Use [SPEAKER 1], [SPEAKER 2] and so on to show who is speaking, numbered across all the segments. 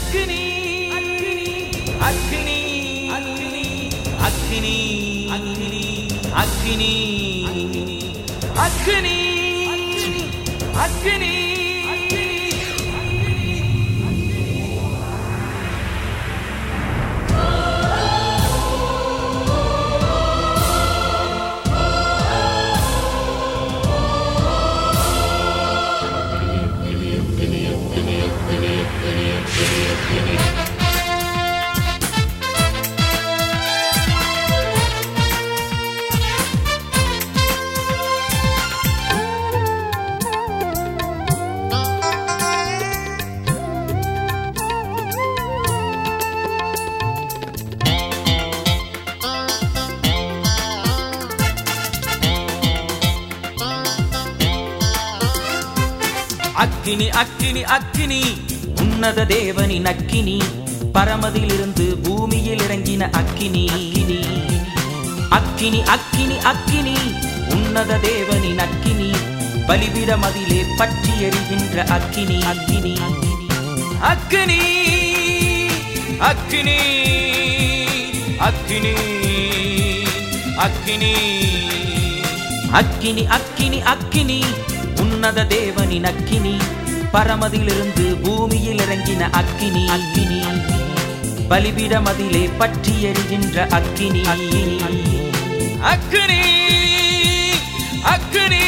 [SPEAKER 1] அக்னி அக்னி அக்னி அக்னி அக்னி அக்னி அக்னி அக்கினி அக்கினி அக்கினி உன்னத தேவனின் அக்கினி பரமதிலிருந்து பூமியில் இறங்கின அக்கினி அக்கினி அக்கினி அக்கினி அக்கினி உன்னத தேவனின் அக்கினி பலிபிட மதிலே பற்றி எரிகின்ற அக்கினி அக்கினி அக்கினி அக்கினி அக்கினி அக்கினி அக்கினி அக்கினி அக்கினி உன்னத தேவனின் அக்கினி பரமதிலிருந்து பூமியில் இறங்கின அக்கினி அக்கினி பலிபிட மதிலே பற்றி எரிகின்ற அக்கினி அக்கினி அக்கினி அக்கினி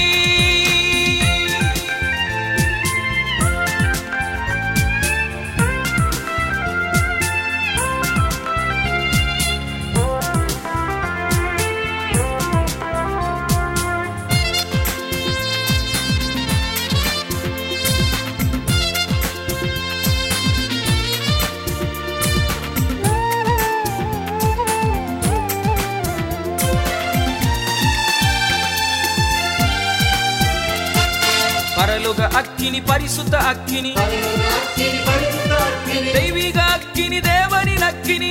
[SPEAKER 1] பரலோக அக்கினி பரிசுத்த அக்கினி தெய்வீக அக்கினி தேவனின் அக்கினி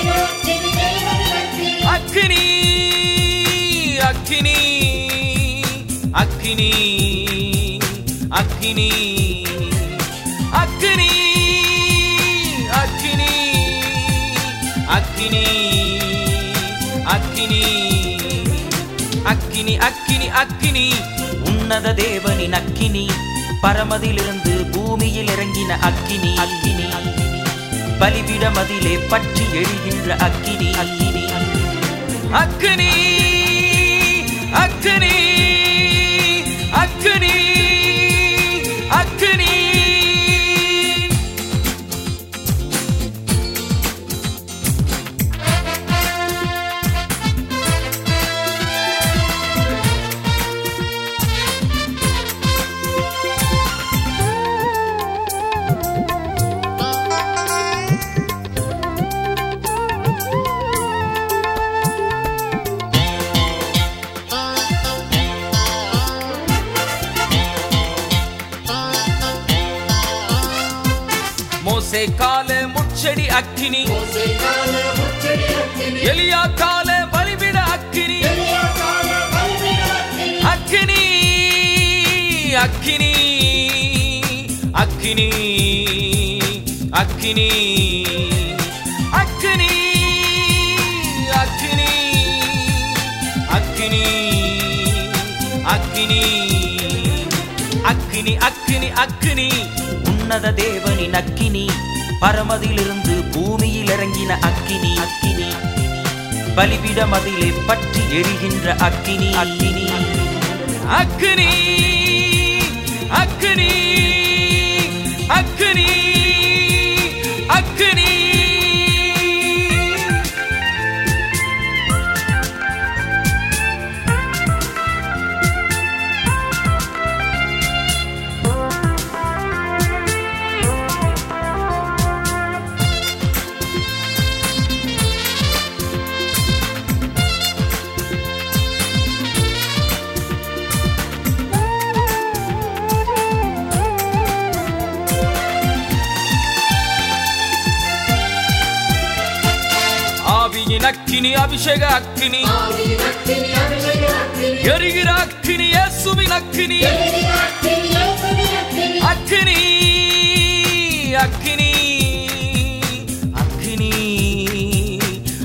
[SPEAKER 1] அக்கினி அக்கினி அக்கினி அக்கினி அக்கினி அக்கினி அக்கினி அக்கினி அக்கினி அக்கினி அக்கினி உன்னத தேவனின் அக்கினி பரமதிலிருந்து பூமியில் இறங்கின அக்கினி அக்கினி பலிபிட மதிலே பற்றி எரிகின்ற அக்கினி அக்கினி அக்கினி அக்கினி அக்கினி அக்கினி மோசே கால முச்செடி அக்கினி எலியா கால பலிபிட அக்கினி அக்கினி அக்கினி அக்கினி அக்கினி அக்கினி அக்கினி அக்கினி அக்கினி அக்கினி அக்கினி அக்கினி உன்னத தேவனின் அக்கினி பரமதிலிருந்து பூமியில் இறங்கின அக்கினி அக்கினி பலிபிட மதிலே பற்றி எரிகின்ற அக்கினி அக்கினி அக்கினி அக்கினி அக்கினி அக்கினி ஆவியின் அக்கினி அபிஷேக அக்கினி எரிகிற அக்கினி இயேசுவின் அக்கினி அக்கினி அக்கினி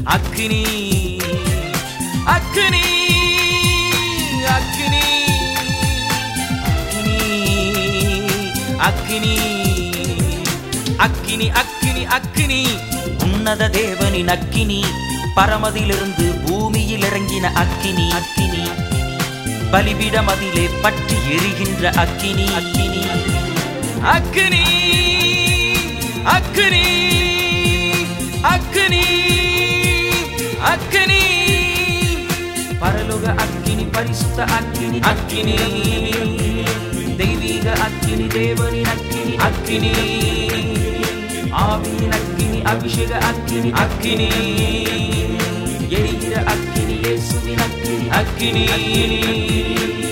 [SPEAKER 1] அக்கினி அக்கினி அக்கினி அக்கினி அக்கினி அக்கினி அக்கினி உன்னத தேவனின் அக்கினி பரமதிலிருந்து பூமியில் இறங்கின அக்கினி அக்கினி பலிபீடம் அதிலே பற்றி எரிகின்ற அக்கினி அக்கினி அக்கினி அக்கினி அக்கினி அக்கினி பரலோக அக்கினி பரிசுத்த அக்கினி அக்கினி தெய்வீக அக்கினி தேவனின் அக்கினி அக்கினி ஆவியின் அக்கினி அபிஷேக அக்கினி அக்கினி எரிகிற அக்கினி இயேசுவின் அக்கினி அக்கினி